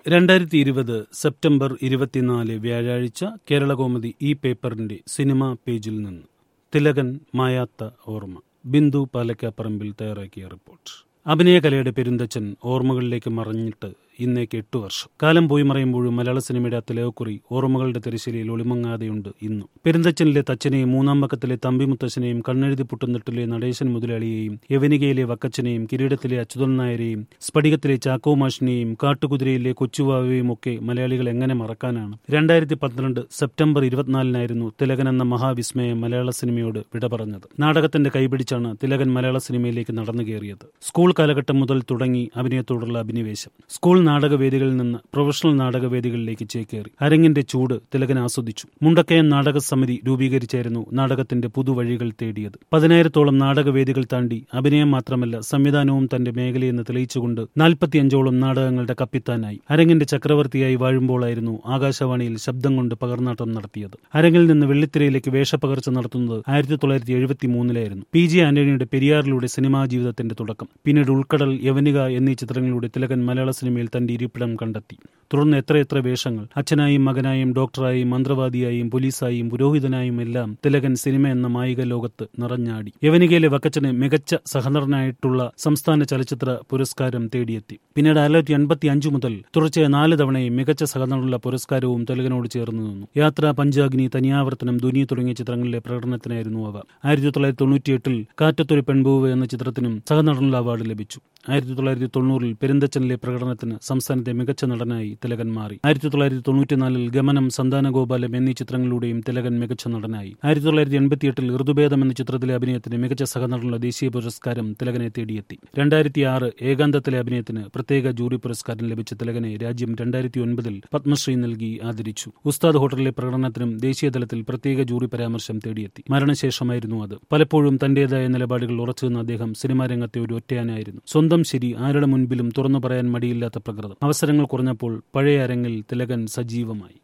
രണ്ടായിരത്തി ഇരുപത് സെപ്റ്റംബർ ഇരുപത്തിനാല് വ്യാഴാഴ്ച കേരളകൗമുദി ഈ പേപ്പറിന്റെ സിനിമാ പേജിൽ നിന്ന് തിലകൻ മായാത്ത ഓർമ്മ ബിന്ദു പാലക്കാപ്പറമ്പിൽ തയ്യാറാക്കിയ റിപ്പോർട്ട് അഭിനയകലയുടെ പെരുന്തച്ചൻ ഓർമ്മകളിലേക്ക് മറഞ്ഞിട്ട് ഇന്നേക്ക് എട്ടു വർഷം കാലം പോയി മറയുമ്പോഴും മലയാള സിനിമയുടെ ആ തിലകക്കുറി ഓർമ്മകളുടെ തിരശ്ശീലയിൽ ഒളിമങ്ങാതെയുണ്ട് ഇന്നും പെരുന്തച്ചനിലെ തച്ചനെയും മൂന്നാം പക്കത്തിലെ തമ്പി മുത്തച്ഛനെയും കണ്ണെഴുതി പുട്ടുന്നിട്ടിലെ നടേശൻ മുതലാളിയെയും യവനികയിലെ വക്കച്ചനെയും കിരീടത്തിലെ അച്യുതൻ നായരെയും സ്ഫടികത്തിലെ ചാക്കോ മാഷിനെയും കാട്ടുകുതിരയിലെ കൊച്ചുവാവയും ഒക്കെ മലയാളികൾ എങ്ങനെ മറക്കാനാണ് രണ്ടായിരത്തി പന്ത്രണ്ട് സെപ്റ്റംബർ ഇരുപത്തിനാലിനായിരുന്നു തിലകൻ എന്ന മഹാവിസ്മയം മലയാള സിനിമയോട് വിട പറഞ്ഞത് നാടകത്തിന്റെ കൈപിടിച്ചാണ് തിലകൻ മലയാള സിനിമയിലേക്ക് നടന്നു കയറിയത് സ്കൂൾ കാലഘട്ടം മുതൽ തുടങ്ങി അഭിനയത്തോടുള്ള അഭിനിവേശം സ്കൂൾ നാടകവേദികളിൽ നിന്ന് പ്രൊഫഷണൽ നാടകവേദികളിലേക്ക് ചേക്കേറി അരങ്ങിന്റെ ചൂട് തിലകൻ ആസ്വദിച്ചു മുണ്ടക്കയം നാടക സമിതി രൂപീകരിച്ചായിരുന്നു നാടകത്തിന്റെ പുതുവഴികൾ തേടിയത് പതിനായിരത്തോളം നാടകവേദികൾ താണ്ടി അഭിനയം മാത്രമല്ല സംവിധാനവും തന്റെ മേഖലയെന്ന് തെളിയിച്ചുകൊണ്ട് നാൽപ്പത്തിയഞ്ചോളം നാടകങ്ങളുടെ കപ്പിത്താനായി അരങ്ങിന്റെ ചക്രവർത്തിയായി വാഴുമ്പോഴായിരുന്നു ആകാശവാണിയിൽ ശബ്ദം കൊണ്ട് പകർന്നാട്ടം നടത്തിയത് അരങ്ങിൽ നിന്ന് വെള്ളിത്തിരയിലേക്ക് വേഷപ്പകർച്ച നടത്തുന്നത് ആയിരത്തി തൊള്ളായിരത്തി എഴുപത്തി മൂന്നിലായിരുന്നു പി ജെ ആന്റണിയുടെ പെരിയാറിലൂടെ സിനിമാ ജീവിതത്തിന്റെ തുടക്കം പിന്നീട് ഉൾക്കടൽ യവനിക എന്നീ ചിത്രങ്ങളിലൂടെ തിലകൻ മലയാള സിനിമയിൽ തന്റെ ഇരിപ്പിടം കണ്ടെത്തി തുടർന്ന് എത്രയെത്ര വേഷങ്ങൾ അച്ഛനായും മകനായും ഡോക്ടറായും മന്ത്രവാദിയായും പോലീസായും പുരോഹിതനായും എല്ലാം തിലകൻ സിനിമ എന്ന മായിക ലോകത്ത് നിറഞ്ഞാടി യവനികയിലെ വക്കച്ചന് മികച്ച സഹനടനായിട്ടുള്ള സംസ്ഥാന ചലച്ചിത്ര പുരസ്കാരം തേടിയെത്തി പിന്നീട് ആയിരത്തി തൊള്ളായിരത്തി എൺപത്തി അഞ്ചു മുതൽ തുടർച്ചയായ നാല് തവണയും മികച്ച സഹനടനുള്ള പുരസ്കാരവും തിലകനോട് ചേർന്ന് നിന്നു യാത്ര പഞ്ചാഗ്നി തനിയാവർത്തനം ധ്വനി തുടങ്ങിയ ചിത്രങ്ങളിലെ പ്രകടനത്തിനായിരുന്നു അവ ആയിരത്തി തൊള്ളായിരത്തി തൊണ്ണൂറ്റിയെട്ടിൽ കാറ്റത്തൊരു പെൺപൂവ് എന്ന ചിത്രത്തിനും സഹനടനുള്ള അവാർഡ് ലഭിച്ചു ആയിരത്തി തൊള്ളായിരത്തി തൊണ്ണൂറിൽ പെരുന്തച്ചനിലെ പ്രകടനത്തിന് സംസ്ഥാനത്തെ മികച്ച നടനായി തിലകൻ മാറി ആയിരത്തി തൊള്ളായിരത്തി തൊണ്ണൂറ്റിനാലിൽ ഗമനം സന്താനഗോപാലം എന്നീ ചിത്രങ്ങളിലൂടെയും തിലകൻ മികച്ച നടനായി ആയിരത്തി തൊള്ളായിരത്തി എൺപത്തിയെട്ടിൽ ഋതുഭേദം എന്ന ചിത്രത്തിലെ അഭിനയത്തിന് മികച്ച സഹനടനുള്ള ദേശീയ പുരസ്കാരം തിലകനെ തേടിയെത്തി രണ്ടായിരത്തി ആറ് ഏകാന്തത്തിലെ അഭിനയത്തിന് പ്രത്യേക ജൂറി പുരസ്കാരം ലഭിച്ച തിലകനെ രാജ്യം രണ്ടായിരത്തി ഒൻപതിൽ പത്മശ്രീ നൽകി ആദരിച്ചു ഉസ്താദ് ഹോട്ടലിലെ പ്രകടനത്തിനും ദേശീയതലത്തിൽ പ്രത്യേക ജൂറി പരാമർശം തേടിയെത്തി മരണശേഷമായിരുന്നു അത് പലപ്പോഴും തന്റേതായ നിലപാടുകൾ ഉറച്ചുനിന്ന അദ്ദേഹം സിനിമാ രംഗത്തെ ഒരു ഒറ്റയാനായിരുന്നു സ്വന്തം ശരി ആരുടെ മുൻപിലും തുറന്നു പറയാൻ മടിയില്ലാത്ത പ്രകൃതം അവസരങ്ങൾ കുറഞ്ഞപ്പോൾ പഴയ അരങ്ങിൽ തിലകൻ സജീവമായി